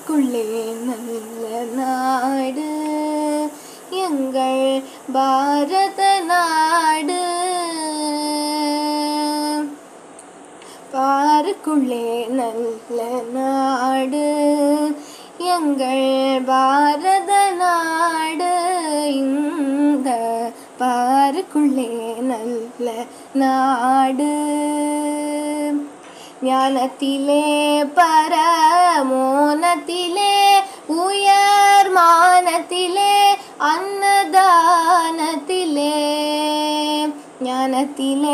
பாருக்குள்ளே நல்ல நாடு எங்கள் பாரத நாடு பாருக்குள்ளே நல்ல நாடு எங்கள் பாரத நாடு இந்த பாருக்குள்ளே நல்ல நாடு ஞானத்திலே பரமோனத்திலே உயர் மானத்திலே அன்னதானத்திலே ஞானத்திலே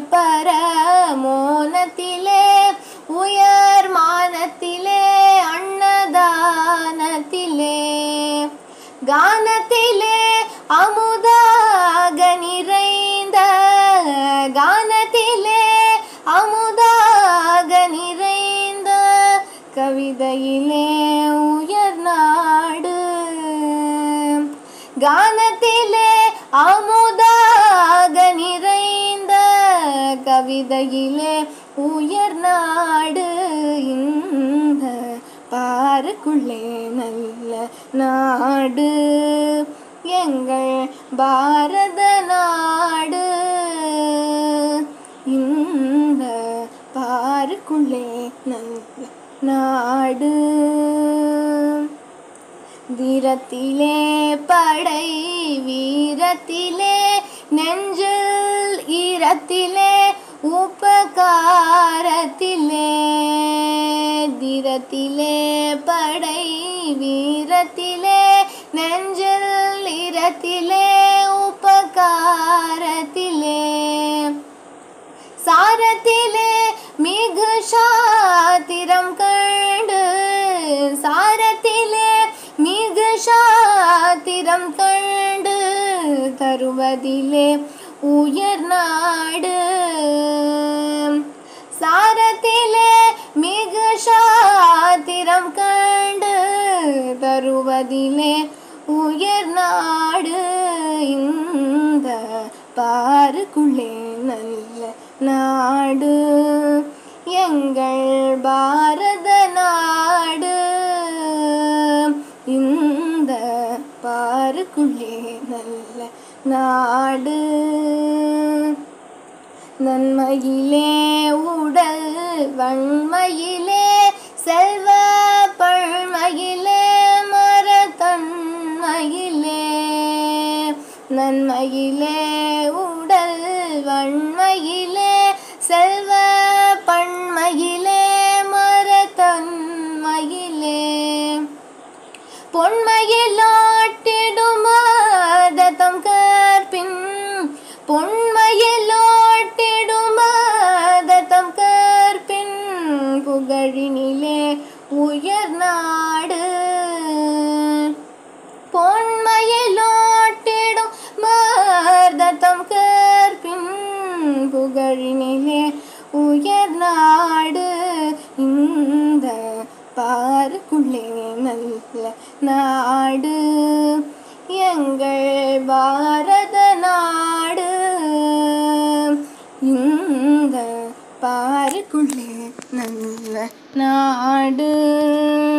பரமோனத்திலே உயர் மானத்திலே அன்னதானத்திலே கானத்திலே அமுதாக நிறைந்த கானத்திலே அமுதாக நிறைந்த கவிதையிலே உயர் நாடு கானத்திலே அமுதாக நிறைந்த கவிதையிலே உயர் நாடு இந்த பாருக்குள்ளே நல்ல நாடு எங்கள் பாரத நாடு இந்த பாருக்குள்ளே நல்ல நாடு வீரத்திலே படை வீரத்திலே நெஞ்சில் ஈரத்திலே உபகாரத்திலே தீரத்திலே படை வீரத்திலே நெஞ்சில் ஈரத்திலே உபகாரத்திலே சாரத்திலே மிகு சாத்திரம் கண்டு சாரத்திலே மிகு சாத்திரம் கண்டு தருவதிலே உயர் நாடு சாரத்திலே மிகு சாத்திரம் கண்டு தருவதிலே உயர் நாடு இந்த பாருக்குள்ளே நல்ல நாடு எங்கள் பாரத நாடு இந்த பாருக்குள்ளே நல்ல நாடு நன்மையிலே உடல் வன்மையிலே செல்வ பழ்மையிலே மரத்தன்மையிலே நன்மையிலே உடல் வன்மையிலே செல்வ பண்மையிலே மரத்தன்மையிலே பொன்மையிலோட்டிடுமாதம் கற்பின் பொன்மையிலோட்டிடுமாதம் கற்பின் புகழினிலே உயர் நாடு பொன்மையிலோட்டிடும் மார்தத்தம் கற்பின் புகழினிலே உயர் நாடு இந்த பாருக்குள்ளே நல்ல நாடு எங்கள் பாரத நாடு இந்த பாருக்குள்ளே நல்ல நாடு